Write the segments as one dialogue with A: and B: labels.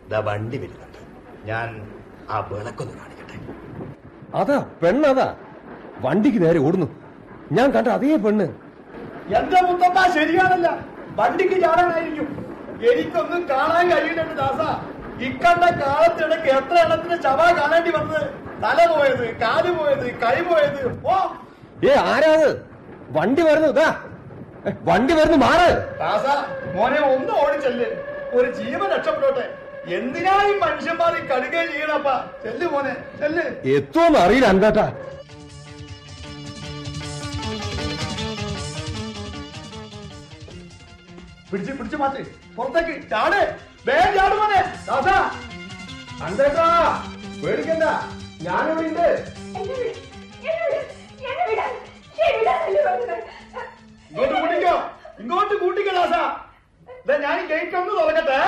A: ദാ വണ്ടി വരുന്നുണ്ട് ഞാൻ ആ വിളക്കൊന്ന് കാണിക്കട്ടെ
B: അതാ പെണ്ണതാ വണ്ടിക്ക് നേരെ ഓടുന്നു ഞാൻ കണ്ട അതേ പെണ്ണ്
C: എന്റെ മുത്തപ്പ ശരിയാണല്ല വണ്ടിക്ക് ചാടാനായിരിക്കും എനിക്കൊന്നും കാണാൻ കഴിയുന്നുണ്ട് ദാസ ഇക്കണ്ട കാലത്തിടക്ക് എത്ര എണ്ണത്തിന് ചവ കാണേണ്ടി വന്നത് തല പോയത് കാല് പോയത് കൈ പോയത് ഓ
B: ഏ ആരാത് വണ്ടി വരുന്നു ഇതാ ഏ, വണ്ടി വരുന്നു മാറ്
C: ദാസ മോനെ ഒന്ന് ഓടിച്ചെല്ല് ഒരു ജീവൻ രക്ഷപ്പെട്ടോട്ടെ എന്തിനാ ഈ മനുഷ്യന്മാർ ഈ കടുകെ ചെയ്യണപ്പ ചെല്ല് മോനെ ചെല്ല്
B: എത്തുമെന്ന് അറിയില്ല എന്താട്ടാ
C: പിടിച്ച് പിടിച്ച് മാറ്റ് പുറത്തേക്ക് ചാട് വേഗം ചാട് മോനെ ദാസ അന്തേട്ടാ പേടിക്കണ്ട ഞാനിവിടെ ഉണ്ട് ഇങ്ങോട്ട് കൂട്ടിക്കോ ഇങ്ങോട്ട് കൂട്ടിക്കോ ദാസ ദേ ഞാൻ ഈ ഗേറ്റ് ഒന്ന് തുറക്കട്ടെ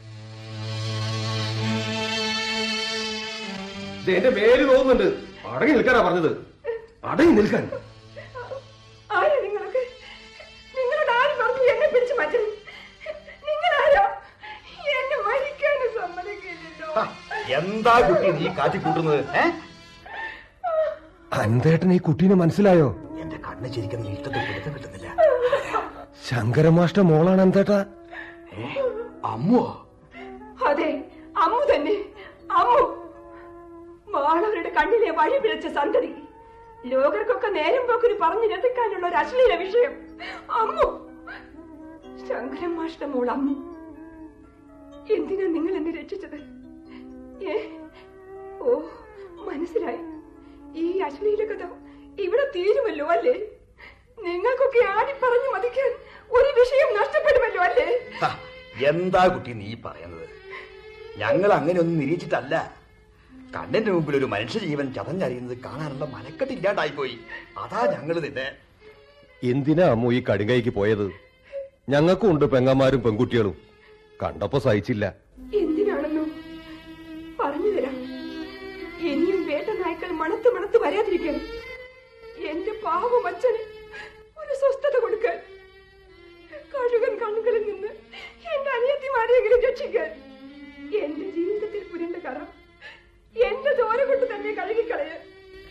B: ഇത് എന്റെ മേല് തോന്നുന്നുണ്ട് അടങ്ങി നിൽക്കാനാ പറഞ്ഞത് അടങ്ങി നിൽക്കാൻ
D: ആരാ നിങ്ങൾക്ക് നിങ്ങളോട് ആര് പറഞ്ഞു എന്നെ പിടിച്ചു മാറ്റും നിങ്ങളാരോ എന്നെ മരിക്കാനും സമ്മതിക്കില്ലല്ലോ
A: ഹ, എന്താ കുട്ടി നീ കാറ്റിക്കൂട്ടുന്നത് ഏ
B: അന്തേട്ടൻ ഈ കുട്ടീനെ മനസ്സിലായോ
A: എന്റെ കണ്ണ് ശരിക്കും ഇഷ്ടത്തിൽ പിടുത്തം കിട്ടുന്നില്ല
B: ശങ്കരമാഷ്ട മോളാണ് എന്തേട്ടാ
A: ഏ അമ്മോ
D: അതെ അമ്മു തന്നെ അമ്മു മാളവരുടെ കണ്ണിലെ വഴി പിഴച്ച സന്തതി ലോകർക്കൊക്കെ നേരം പോക്കിന് പറഞ്ഞു രസിക്കാനുള്ള ഒരു അശ്ലീല വിഷയം അമ്മു ശങ്കരൻ മാഷ്ട മോൾ അമ്മു എന്തിനാ നിങ്ങൾ എന്നെ രക്ഷിച്ചത് ഏ ഓ മനസ്സിലായി ഈ അശ്ലീല കഥ ഇവിടെ തീരുമല്ലോ അല്ലേ നിങ്ങൾക്കൊക്കെ ആടി പറഞ്ഞു മതിക്കാൻ ഒരു വിഷയം നഷ്ടപ്പെടുമല്ലോ അല്ലേ
A: ഹ, എന്താ കുട്ടി നീ പറയുന്നത് ഞങ്ങൾ അങ്ങനെ ഒന്നും നിരീക്ഷിച്ചിട്ടല്ല കണ്ണിന്റെ മുമ്പിൽ ഒരു മനുഷ്യജീവൻ ചതഞ്ഞറിയുന്നത് കാണാനുള്ള മനക്കെട്ടില്ലാണ്ടായിപ്പോയി അതാ ഞങ്ങൾ നിന്നെ
B: എന്തിനാ അമ്മു ഈ കടുങ്കൈക്ക് പോയത് ഞങ്ങൾക്കും ഉണ്ട് പെങ്ങന്മാരും പെൺകുട്ടികളും കണ്ടപ്പോ സഹിച്ചില്ല
D: എന്തിനാണെന്നോ പറഞ്ഞു തരാം ഇനിയും വേട്ട നായ്ക്കൾ മണത്ത് മണത്ത് വരാതിരിക്കാൻ എന്റെ പാവം അച്ഛന് ഒരു സ്വസ്ഥത കൊടുക്കാൻ കഴുകൻ കണ്ണുകളിൽ നിന്ന് എന്റെ അനിയത്തിമാരെയെങ്കിലും രക്ഷിക്കാൻ എന്റെ ജീവിതത്തിൽ പുരണ്ട കറ എന്റെ ചോര കൊണ്ട് തന്നെ കഴുകിക്കളയാൻ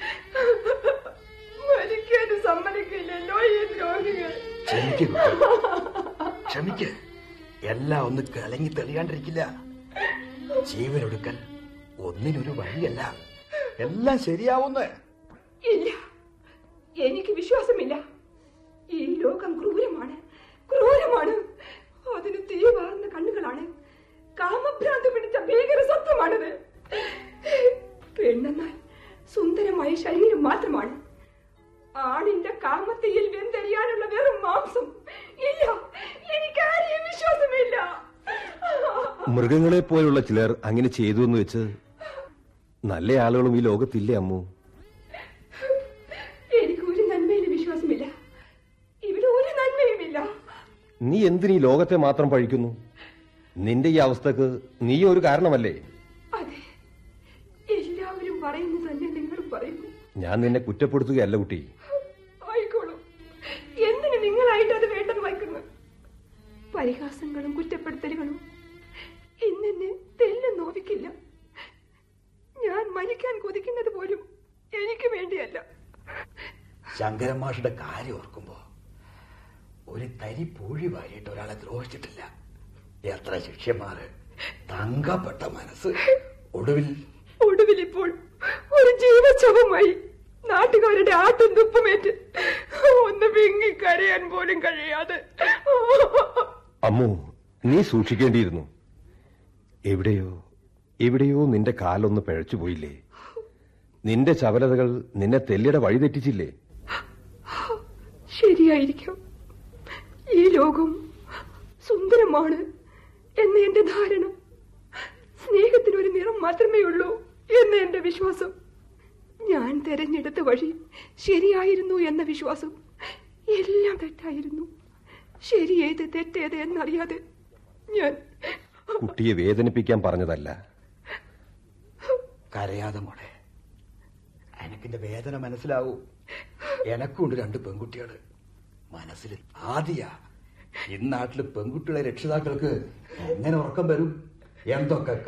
D: മരിക്കാനും സമ്മതിക്കില്ലല്ലോ ഈ ദ്രോഹികൾ
A: ക്ഷമിക്ക് കുട്ടി. ക്ഷമിക്ക് എല്ലാം ഒന്ന് കലങ്ങി തെളിയാണ്ടിരിക്കില്ല ജീവനൊടുക്കൽ ഒന്നിനൊരു വഴിയല്ല എല്ലാം ശരിയാവുന്നേ
D: ഇല്ല എനിക്ക് വിശ്വാസമില്ല ഈ ലോകം ക്രൂരമാണ് ക്രൂരമാണ് അതിന് തീ വാർന്ന കണ്ണുകളാണ് കാമഭ്രാന്ത് പിടിച്ച ഭീകര സത്വമാണത് പെണ്ണെന്നാൽ സുന്ദരമായ ശരീരം മാത്രമാണ് ആണിന്റെ കാമത്തയിൽ വെന്തരിയാനുള്ള വെറും മാംസം ഇല്ല എനിക്ക് ആരെയും വിശ്വാസമില്ല
B: മൃഗങ്ങളെ പോലുള്ള ചിലർ അങ്ങനെ ചെയ്തു എന്ന് വെച്ച് നല്ല ആളുകളും ഈ ലോകത്തില്ലേ അമ്മു
D: എനിക്ക് ഒരു നന്മയിലും വിശ്വാസമില്ല ഇവിടെ ഒരു നന്മയുമില്ല
B: നീ എന്തിനീ ലോകത്തെ മാത്രം പഴിക്കുന്നു നിന്റെ ഈ അവസ്ഥക്ക് നീ ഒരു കാരണമല്ലേ
D: അതെ എല്ലാവരും പറയുന്നു തന്നെ നിങ്ങളും പറയുന്നു
B: ഞാൻ നിന്നെ കുറ്റപ്പെടുത്തുകയല്ല കുട്ടി
D: ആയിക്കോളൂ എന്തിന് നിങ്ങളായിട്ട് അത് വേണ്ടെന്ന് വയ്ക്കുന്നു പരിഹാസങ്ങളും കുറ്റപ്പെടുത്തലുകളും ഇന്നെന്നെ തെല്ലും നോവിക്കില്ല ഞാൻ മരിക്കാൻ കൊതിക്കുന്നത് പോലും എനിക്ക് വേണ്ടിയല്ല
A: ശങ്കരൻ മാഷുടെ കാര്യം ഓർക്കുമ്പോ ഒരു തരി പൂഴി വാരിയിട്ട് ഒരാളെ ദ്രോഹിച്ചിട്ടില്ല എത്ര ശിഷ്യന്മാര് തങ്കപ്പെട്ട മനസ്സ് ഒടുവിൽ
D: ഒടുവിൽ ഇപ്പോൾ ഒരു ജീവശവമായി നാട്ടുകാരുടെ ആട്ടും തുപ്പുമേറ്റ് ഒന്ന് വിങ്ങിക്കരയാൻ പോലും കഴിയാതെ
B: അമ്മു നീ സൂക്ഷിക്കേണ്ടിയിരുന്നു എവിടെയോ എവിടെയോ നിന്റെ കാലൊന്ന് പിഴച്ചു പോയില്ലേ നിന്റെ ചപലതകൾ നിന്നെ തെല്ലിയുടെ വഴിതെറ്റിച്ചില്ലേ
D: ശരിയായിരിക്കും ഈ ലോകം സുന്ദരമാണ് എന്ന എന്റെ ധാരണ സ്നേഹത്തിന് ഒരു നിറം മാത്രമേ ഉള്ളൂ എന്ന എന്റെ വിശ്വാസം ഞാൻ തെരഞ്ഞെടുത്ത വഴി ശരിയായിരുന്നു എന്ന വിശ്വാസം എല്ലാം തെറ്റായിരുന്നു ശരിയേത് തെറ്റേത് എന്നറിയാതെ ഞാൻ
B: കുട്ടിയെ വേദനിപ്പിക്കാൻ പറഞ്ഞതല്ല
A: കരയാതെ മോളെ എനക്കിന്റെ വേദന മനസ്സിലാവൂ എനക്കുണ്ട് രണ്ട് പെൺകുട്ടികള് മനസ്സിൽ ആദ്യ ഇന്നാട്ടില് പെൺകുട്ടികളെ രക്ഷിതാക്കൾക്ക് എങ്ങനെ ഉറക്കം വരും എന്തൊക്കെ